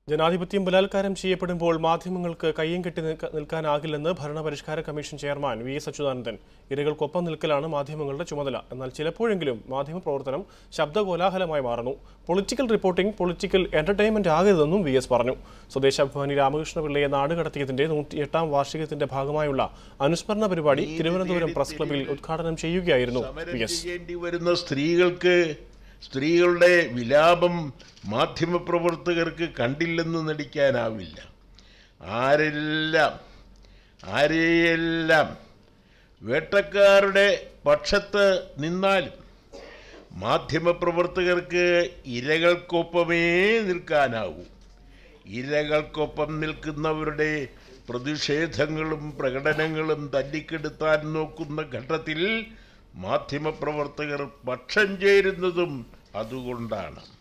ജനാധിപത്യം ബലാത്കാരം ചെയ്യപ്പെടുമ്പോൾ മാധ്യമങ്ങൾക്ക് കയ്യും കെട്ടി നിൽക്ക- നിൽക്കാനാകില്ലെന്ന് ഭരണപരിഷ്കാര commission chairman V S Achuthanandan ഇരകൾക്കൊപ്പം നിൽക്കലാണ് മാധ്യമങ്ങളുടെ ചുമതല എന്നാൽ ചിലപ്പോഴെങ്കിലും മാധ്യമ പ്രവർത്തനം ശബ്ദകോലാഹലമായി മാറുന്നു പൊളിറ്റിക്കൽ റിപ്പോർട്ടിംഗ് പൊളിറ്റിക്കൽ എന്റർടൈൻമെന്റ് ആകരുതെന്നും വി എസ് പറഞ്ഞു സ്വദേശാഭിമാനി രാമകൃഷ്ണപിള്ളയെ നാടുകടത്തിയതിന്റെ നൂറ്റിയെട്ടാം വാർഷികത്തിന്റെ ഭാഗമായുള്ള അനുസ്മരണ പരിപാടി തിരുവനന്തപുരം പ്രസ് ക്ലബിൽ ഉദ്ഘാടനം ചെയ്യുകയായിരുന്നു സമരം വി എസ് ചെയ്യേണ്ടി വരുന്ന സ്ത്രീകൾക്ക് സ്ത്രീകളുടെ വിലാപം മാധ്യമപ്രവർത്തകർക്ക് കണ്ടില്ലെന്ന് നടിക്കാനാവില്ല ആരെല്ലാം ആരെയെല്ലാം വേട്ടക്കാരുടെ പക്ഷത്ത് നിന്നാലും മാധ്യമപ്രവർത്തകർക്ക് ഇരകൾക്കൊപ്പമേ നിൽക്കാനാവൂ ഇരകൾക്കൊപ്പം നിൽക്കുന്നവരുടെ പ്രതിഷേധങ്ങളും പ്രകടനങ്ങളും തല്ലിക്കെടുത്താൻ നോക്കുന്ന ഘട്ടത്തിൽ മാധ്യമപ്രവർത്തകർ പക്ഷം ചേരുന്നതും അതുകൊണ്ടാണ്